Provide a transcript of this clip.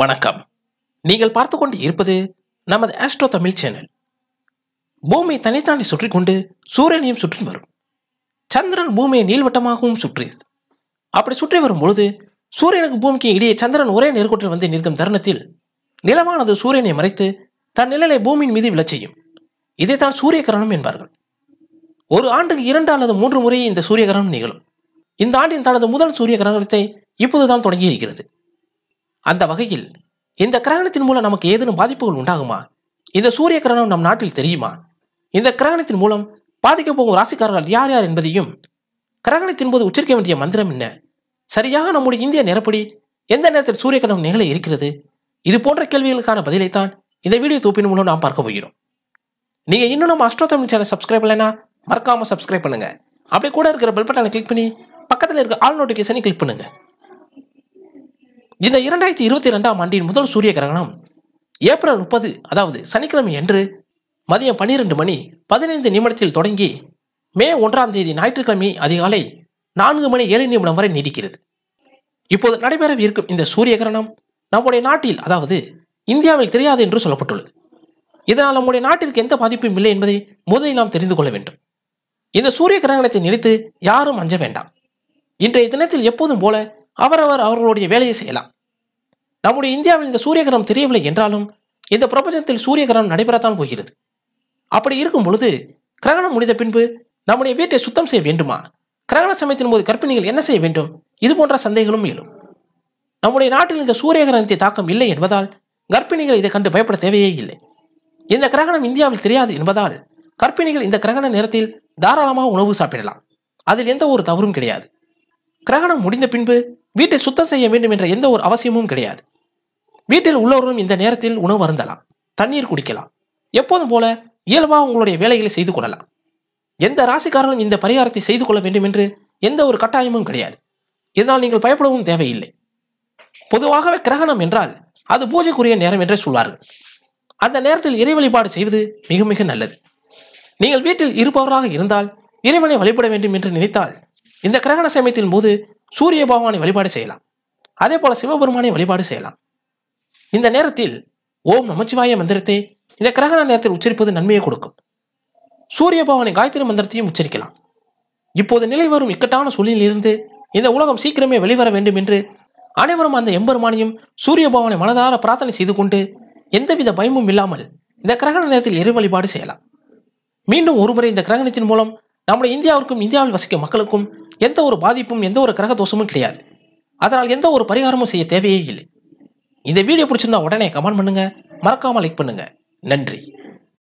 வணக்கம் நீங்கள் பார்த்து கொண்டு இருப்பது நமது ஆஸ்ட்ரோ தமிழ் சேனல் பூமி தனித்தாண்டி சுற்றி கொண்டு சூரியனையும் சுற்றி வரும் சந்திரன் பூமியை நீள்வட்டமாகவும் சுற்றியது அப்படி சுற்றி வரும் பொழுது சூரியனுக்கு பூமிக்கு இடையே சந்திரன் ஒரே நேர்கோட்டில் வந்து நிற்கும் தருணத்தில் நிலவானது சூரியனை மறைத்து தன் நிழலை பூமியின் மீது விழச் செய்யும் இதைத்தான் சூரிய கிரணம் என்பார்கள் ஒரு ஆண்டுக்கு இரண்டு அல்லது மூன்று முறை இந்த சூரிய கிரகணம் நிகழும் இந்த ஆண்டின் தனது முதல் சூரிய கிரகணத்தை இப்போதுதான் தொடங்கி இருக்கிறது அந்த வகையில் இந்த கிரகணத்தின் மூலம் நமக்கு ஏதேனும் பாதிப்புகள் உண்டாகுமா இந்த சூரிய கிரகணம் நம் நாட்டில் தெரியுமா இந்த கிரகணத்தின் மூலம் பாதிக்கப் போகும் ராசிக்காரர்கள் யார் யார் என்பதையும் கிரகணத்தின் போது உச்சரிக்க வேண்டிய மந்திரம் என்ன சரியாக நம்முடைய இந்திய நேரப்படி எந்த நேரத்தில் சூரிய கிரகணம் நிகழ இருக்கிறது இது போன்ற கேள்விகளுக்கான பதிலைத்தான் இந்த வீடியோ தொகுப்பின் மூலம் நாம் பார்க்க போகிறோம் நீங்க இன்னும் நம்ம அஸ்ட்ரோ தமிழ் சேனல் சப்ஸ்கிரைப் பண்ணலைன்னா மறக்காம சப்ஸ்கிரைப் பண்ணுங்க அப்படியே கூட இருக்கிற பெல் பட்டனை கிளிக் பண்ணி பக்கத்தில் இருக்க ஆல் நோட்டிஃபிகேஷனை கிளிக் பண்ணுங்க இந்த இரண்டாயிரத்தி இருபத்தி ரெண்டாம் ஆண்டின் முதல் சூரிய கிரகணம் ஏப்ரல் முப்பது அதாவது சனிக்கிழமை அன்று மதியம் பன்னிரெண்டு மணி பதினைந்து நிமிடத்தில் தொடங்கி மே ஒன்றாம் தேதி ஞாயிற்றுக்கிழமை அதிகாலை நான்கு மணி ஏழு நிமிடம் வரை நீடிக்கிறது இப்போது நடைபெறவிருக்கும் இந்த சூரிய கிரகணம் நம்முடைய நாட்டில் அதாவது இந்தியாவில் தெரியாது என்று சொல்லப்பட்டுள்ளது இதனால் நம்முடைய நாட்டிற்கு எந்த பாதிப்பும் இல்லை என்பதை முதலில் நாம் தெரிந்து கொள்ள வேண்டும் இந்த சூரிய கிரகணத்தை நினைத்து யாரும் அஞ்ச வேண்டாம் இன்றைய தினத்தில் எப்போதும் போல அவரவர் அவர்களுடைய வேலையை செய்யலாம் நம்முடைய இந்தியாவில் இந்த சூரிய கிரகணம் தெரியவில்லை என்றாலும் இந்த பிரபஞ்சத்தில் சூரிய கிரகணம் நடைபெறத்தான் போகிறது அப்படி இருக்கும் பொழுது கிரகணம் முடிந்த பின்பு நம்முடைய வீட்டை சுத்தம் செய்ய வேண்டுமா கிரகண சமயத்தின் போது கர்ப்பிணிகள் என்ன செய்ய வேண்டும் இது போன்ற சந்தேகங்களும் எழும் நம்முடைய நாட்டில் இந்த சூரிய கிரகணத்தை தாக்கம் இல்லை என்பதால் கர்ப்பிணிகள் இதை கண்டு பயப்பட தேவையே இல்லை இந்த கிரகணம் இந்தியாவில் தெரியாது என்பதால் கர்ப்பிணிகள் இந்த கிரகண நேரத்தில் தாராளமாக உணவு சாப்பிடலாம் அதில் எந்த ஒரு தவறும் கிடையாது கிரகணம் முடிந்த பின்பு வீட்டை சுத்தம் செய்ய வேண்டும் என்ற எந்த ஒரு அவசியமும் கிடையாது வீட்டில் உள்ளவர்களும் இந்த நேரத்தில் உணவு அருந்தலாம் தண்ணீர் குடிக்கலாம் எப்போதும் போல இயல்பாக உங்களுடைய வேலைகளை செய்து கொள்ளலாம் எந்த ராசிக்காரனும் இந்த பரிகாரத்தை செய்து கொள்ள வேண்டும் என்று எந்த ஒரு கட்டாயமும் கிடையாது இதனால் நீங்கள் பயப்படவும் தேவையில்லை பொதுவாகவே கிரகணம் என்றால் அது பூஜைக்குரிய நேரம் என்றே சொல்வார்கள் அந்த நேரத்தில் இறை வழிபாடு செய்வது மிக மிக நல்லது நீங்கள் வீட்டில் இருப்பவராக இருந்தால் இறைவனை வழிபட வேண்டும் என்று நினைத்தால் இந்த கிரகண சமயத்தின் போது சூரிய பகவானை வழிபாடு செய்யலாம் அதே போல சிவபெருமானை வழிபாடு செய்யலாம் இந்த நேரத்தில் ஓம் நமச்சிவாய மந்திரத்தை இந்த கிரகண நேரத்தில் உச்சரிப்பது நன்மையை கொடுக்கும் சூரிய பகவானை காயத்ரி மந்திரத்தையும் உச்சரிக்கலாம் இப்போது நிலை வரும் இக்கட்டான சூழ்நிலையிலிருந்து இந்த உலகம் சீக்கிரமே வெளிவர வேண்டும் என்று அனைவரும் அந்த எம்பெருமானையும் சூரிய பகவானை மனதார பிரார்த்தனை செய்து கொண்டு எந்தவித பயமும் இல்லாமல் இந்த கிரகண நேரத்தில் இறை வழிபாடு செய்யலாம் மீண்டும் ஒருமுறை இந்த கிரகணத்தின் மூலம் நம்முடைய இந்தியாவிற்கும் இந்தியாவில் வசிக்கும் மக்களுக்கும் எந்த ஒரு பாதிப்பும் எந்த ஒரு கிரக தோஷமும் கிடையாது அதனால் எந்த ஒரு பரிகாரமும் செய்ய தேவையே இல்லை இந்த வீடியோ பிடிச்சிருந்தா உடனே கமெண்ட் பண்ணுங்க மறக்காம லைக் பண்ணுங்க நன்றி